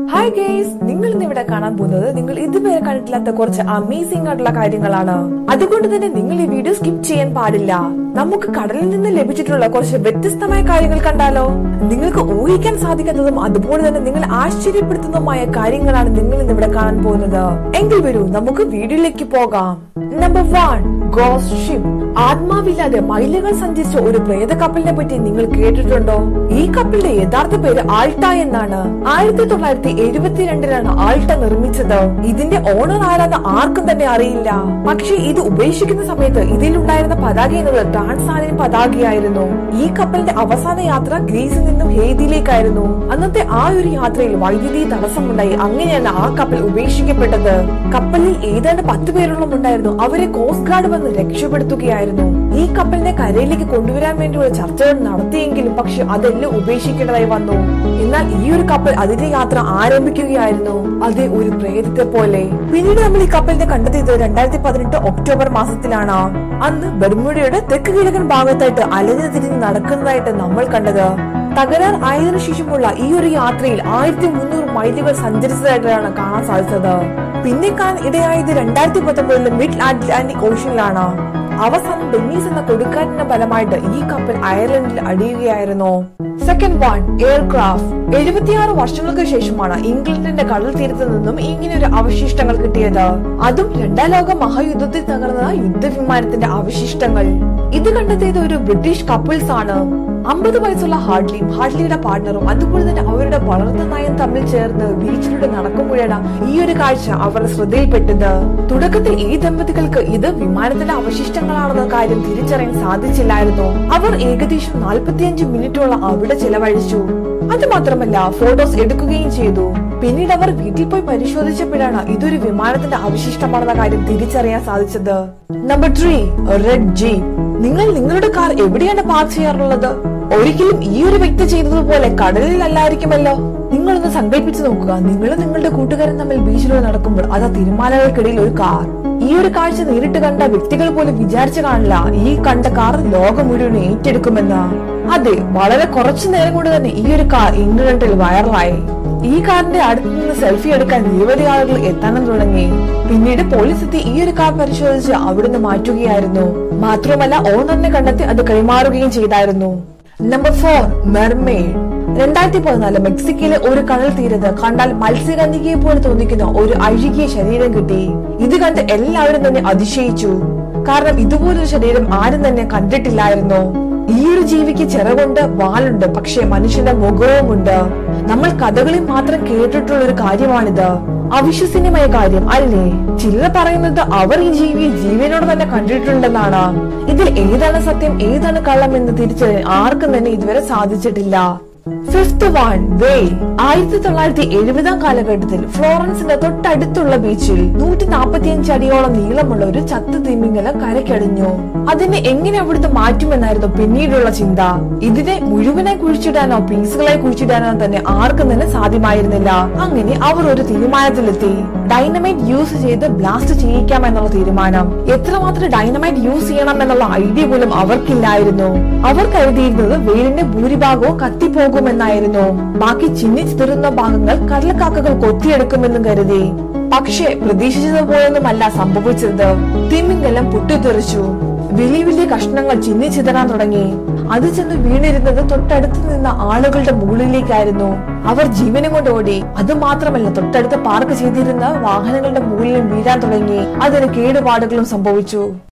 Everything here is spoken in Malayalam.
ഹായ് ഗേസ് നിങ്ങൾ ഇന്ന് ഇവിടെ കാണാൻ പോകുന്നത് നിങ്ങൾ ഇതുവരെ കണ്ടിട്ടില്ലാത്ത കുറച്ച് അമേസിംഗ് ആയിട്ടുള്ള കാര്യങ്ങളാണ് അതുകൊണ്ട് തന്നെ നിങ്ങൾ ഈ വീഡിയോ സ്കിപ്പ് ചെയ്യാൻ പാടില്ല നമുക്ക് കടലിൽ നിന്ന് ലഭിച്ചിട്ടുള്ള കുറച്ച് വ്യത്യസ്തമായ കാര്യങ്ങൾ കണ്ടാലോ നിങ്ങൾക്ക് ഊഹിക്കാൻ സാധിക്കാത്തതും അതുപോലെ തന്നെ നിങ്ങൾ ആശ്ചര്യപ്പെടുത്തുന്നതുമായ കാര്യങ്ങളാണ് നിങ്ങൾ ഇന്ന് ഇവിടെ കാണാൻ പോകുന്നത് എങ്കിൽ വരൂ നമുക്ക് വീഡിയോയിലേക്ക് പോകാം നമ്പർ വൺ ഗോസ്റ്റ് ഷിപ്പ് ആത്മാവില്ലാതെ മൈലുകൾ സഞ്ചരിച്ച ഒരു പ്രേത കപ്പലിനെ പറ്റി നിങ്ങൾ കേട്ടിട്ടുണ്ടോ ഈ കപ്പലിന്റെ യഥാർത്ഥ പേര് ആൾട്ട എന്നാണ് ആയിരത്തി തൊള്ളായിരത്തി എഴുപത്തിരണ്ടിലാണ് ആൾട്ട നിർമ്മിച്ചത് ഇതിന്റെ ഓണർ ആരാന്ന് ആർക്കും തന്നെ അറിയില്ല പക്ഷേ ഇത് ഉപേക്ഷിക്കുന്ന സമയത്ത് ഇതിലുണ്ടായിരുന്ന പതാക എന്നത് ട്രാൻസാലിൻ പതാകയായിരുന്നു ഈ കപ്പലിന്റെ അവസാന യാത്ര ഗ്രീസിൽ നിന്നും ഹേദിയിലേക്കായിരുന്നു അന്നത്തെ ആ ഒരു യാത്രയിൽ വൈദ്യുതി തടസ്സമുണ്ടായി അങ്ങനെയാണ് ആ കപ്പൽ ഉപേക്ഷിക്കപ്പെട്ടത് കപ്പലിൽ ഏതാണ്ട് പത്ത് പേരോളം ഉണ്ടായിരുന്നു അവരെ കോസ്റ്റ് ഗാർഡ് വന്ന് രക്ഷപ്പെടുത്തുകയായിരുന്നു ഈ കപ്പലിനെ കരയിലേക്ക് കൊണ്ടുവരാൻ വേണ്ടിയുള്ള ചർച്ചകൾ നടത്തിയെങ്കിലും പക്ഷെ അതെല്ലാം ഉപേക്ഷിക്കേണ്ടതായി വന്നു എന്നാൽ ഈ ഒരു കപ്പൽ അതിന്റെ യാത്ര ആരംഭിക്കുകയായിരുന്നു അതേ ഒരു പ്രേതത്തെ പോലെ പിന്നീട് നമ്മൾ ഈ കപ്പലിനെ കണ്ടെത്തിയത് രണ്ടായിരത്തി പതിനെട്ട് ഒക്ടോബർ മാസത്തിലാണ് അന്ന് ബർമുഡയുടെ തെക്ക് കിഴക്കൻ ഭാഗത്തായിട്ട് അലഞ്ഞു തിരിഞ്ഞ് നടക്കുന്നതായിട്ട് നമ്മൾ കണ്ടത് തകരാർ ആയതിനു ശേഷമുള്ള ഈ ഒരു യാത്രയിൽ ആയിരത്തി മുന്നൂറ് മൈലുകൾ സഞ്ചരിച്ചതായിട്ടാണ് കാണാൻ സാധിച്ചത് പിന്നെ കാണാൻ ഇടയായത് രണ്ടായിരത്തി പത്തൊമ്പതിലെ മിഡ് അറ്റ്ലാന്റിക് ഓഷ്യനിലാണ് അവസാനം ഡെന്നീസ് എന്ന കൊടുക്കാറ്റിന്റെ ഫലമായിട്ട് ഈ കപ്പൽ അയർലൻഡിൽ അടിയുകയായിരുന്നു സെക്കൻഡ് വൺ എയർക്രാഫ്റ്റ് എഴുപത്തിയാറ് വർഷങ്ങൾക്ക് ശേഷമാണ് ഇംഗ്ലണ്ടിന്റെ കടൽ തീരത്ത് നിന്നും ഇങ്ങനെ ഒരു അവശിഷ്ടങ്ങൾ കിട്ടിയത് അതും രണ്ടാം ലോക മഹായുദ്ധത്തിൽ തകർന്ന യുദ്ധവിമാനത്തിന്റെ അവശിഷ്ടങ്ങൾ ഇത് കണ്ടെത്തിയത് ഒരു ബ്രിട്ടീഷ് കപ്പിൾസ് ആണ് അമ്പത് വയസ്സുള്ള ഹാർഡ്ലിയും ഹാർഡ്ലിയുടെ പാർട്ണറും അതുപോലെ തന്നെ അവരുടെ വളർന്ന നായം തമ്മിൽ ചേർന്ന് ബീച്ചിലൂടെ നടക്കുമ്പോഴാണ് ഈ ഒരു കാഴ്ച അവർ ശ്രദ്ധയിൽപ്പെട്ടത് തുടക്കത്തിൽ ഈ ദമ്പതികൾക്ക് ഇത് വിമാനത്തിന്റെ അവശിഷ്ടങ്ങളാണെന്ന കാര്യം തിരിച്ചറിയാൻ സാധിച്ചില്ലായിരുന്നു അവർ ഏകദേശം നാൽപ്പത്തിയഞ്ച് മിനിറ്റോളം അവിടെ ചെലവഴിച്ചു അത് മാത്രമല്ല ഫോട്ടോസ് എടുക്കുകയും ചെയ്തു പിന്നീട് അവർ വീട്ടിൽ പോയി പരിശോധിച്ചപ്പോഴാണ് ഇതൊരു വിമാനത്തിന്റെ അവശിഷ്ടമാണെന്ന കാര്യം തിരിച്ചറിയാൻ സാധിച്ചത് നമ്പർ ത്രീ റെഡ് ജീപ്പ് നിങ്ങൾ നിങ്ങളുടെ കാർ എവിടെയാണ് പാർക്ക് ചെയ്യാറുള്ളത് ഒരിക്കലും ഈ ഒരു വ്യക്തി ചെയ്തതുപോലെ കടലിൽ അല്ലായിരിക്കുമല്ലോ നിങ്ങളൊന്ന് സങ്കല്പിച്ചു നോക്കുക നിങ്ങൾ നിങ്ങളുടെ കൂട്ടുകാരൻ തമ്മിൽ ബീച്ചിലൂടെ നടക്കുമ്പോൾ അതാ തിരുമാലകൾക്കിടയിൽ ഒരു കാർ ഈ ഒരു കാഴ്ച നേരിട്ട് കണ്ട വ്യക്തികൾ പോലും വിചാരിച്ചു കാണില്ല ഈ കണ്ട കാർ ലോകം മുഴുവൻ ഏറ്റെടുക്കുമെന്ന് അതെ വളരെ കുറച്ചു നേരം കൊണ്ട് തന്നെ ഈ ഒരു കാർ ഇന്റർനെറ്റിൽ വൈറലായി ഈ കാറിന്റെ അടുത്ത് നിന്ന് സെൽഫി എടുക്കാൻ നിരവധി ആളുകൾ എത്താനും തുടങ്ങി പിന്നീട് പോലീസ് എത്തി ഈ ഒരു കാർ പരിശോധിച്ച് അവിടുന്ന് മാറ്റുകയായിരുന്നു മാത്രമല്ല ഓണറിനെ കണ്ടെത്തി അത് കൈമാറുകയും ചെയ്തായിരുന്നു നമ്പർ ഫോർ മെർമെയ്ഡ് രണ്ടായിരത്തി പതിനാല് മെക്സിക്കോയിലെ ഒരു കടൽ തീരത്ത് കണ്ടാൽ മത്സ്യഗന്ധികയെ പോലെ തോന്നിക്കുന്ന ഒരു അഴുകിയ ശരീരം കിട്ടി ഇത് കണ്ട് എല്ലാവരും തന്നെ അതിശയിച്ചു കാരണം ഇതുപോലൊരു ശരീരം ആരും തന്നെ കണ്ടിട്ടില്ലായിരുന്നു ഈ ഒരു ജീവിക്ക് ചിറകുണ്ട് വാലുണ്ട് പക്ഷെ മനുഷ്യന്റെ മുഖവുമുണ്ട് നമ്മൾ കഥകളിൽ മാത്രം കേട്ടിട്ടുള്ള ഒരു കാര്യമാണിത് അവിശ്വസനീയമായ കാര്യം അല്ലേ ചിലർ പറയുന്നത് അവർ ഈ ജീവിയെ ജീവനോട് തന്നെ കണ്ടിട്ടുണ്ടെന്നാണ് ഇതിൽ ഏതാണ് സത്യം ഏതാണ് കള്ളം എന്ന് തിരിച്ചറിയാൻ ആർക്കും തന്നെ ഇതുവരെ സാധിച്ചിട്ടില്ല ഫിഫ്ത് വൺ വേ ആയിരത്തി തൊള്ളായിരത്തി എഴുപതാം കാലഘട്ടത്തിൽ ഫ്ലോറൻസിന്റെ തൊട്ടടുത്തുള്ള ബീച്ചിൽ നൂറ്റി നാൽപ്പത്തിയഞ്ച് അടിയോളം നീളമുള്ള ഒരു ചത്ത് തിമിംഗലം കരക്കടിഞ്ഞു അതിനെ എങ്ങനെ അവിടുന്ന് മാറ്റുമെന്നായിരുന്നു പിന്നീടുള്ള ചിന്ത ഇതിനെ മുഴുവനായി കുഴിച്ചിടാനോ പീസുകളായി കുഴിച്ചിടാനോ തന്നെ ആർക്കും തന്നെ സാധ്യമായിരുന്നില്ല അങ്ങനെ അവർ ഒരു തീരുമാനത്തിലെത്തി ഡൈനമൈറ്റ് യൂസ് ചെയ്ത് ബ്ലാസ്റ്റ് ചെയ്യിക്കാം എന്നുള്ള തീരുമാനം എത്രമാത്രം ഡൈനമൈറ്റ് യൂസ് ചെയ്യണം എന്നുള്ള ഐഡിയ പോലും അവർക്കില്ലായിരുന്നു അവർ കരുതിയിരുന്നത് വെയിലിന്റെ ഭൂരിഭാഗവും കത്തിപ്പോകുമെന്നായിരുന്നു ബാക്കി ചിന്നിച്ചിതറുന്ന ഭാഗങ്ങൾ കടലക്കാക്കകൾ കൊത്തിയെടുക്കുമെന്നും കരുതി പക്ഷേ പ്രതീക്ഷിച്ചതുപോലൊന്നുമല്ല സംഭവിച്ചത് തിമിംഗലം പൊട്ടിത്തെറിച്ചു വലിയ വലിയ കഷ്ണങ്ങൾ ചിന്നിച്ചിതറാൻ തുടങ്ങി അത് ചെന്ന് വീണിരുന്നത് തൊട്ടടുത്ത് നിന്ന ആളുകളുടെ മുകളിലേക്കായിരുന്നു അവർ ജീവനും കൊണ്ട് ഓടി അത് മാത്രമല്ല തൊട്ടടുത്ത് പാർക്ക് ചെയ്തിരുന്ന വാഹനങ്ങളുടെ മുകളിലും വീഴാൻ തുടങ്ങി അതിന് കേടുപാടുകളും സംഭവിച്ചു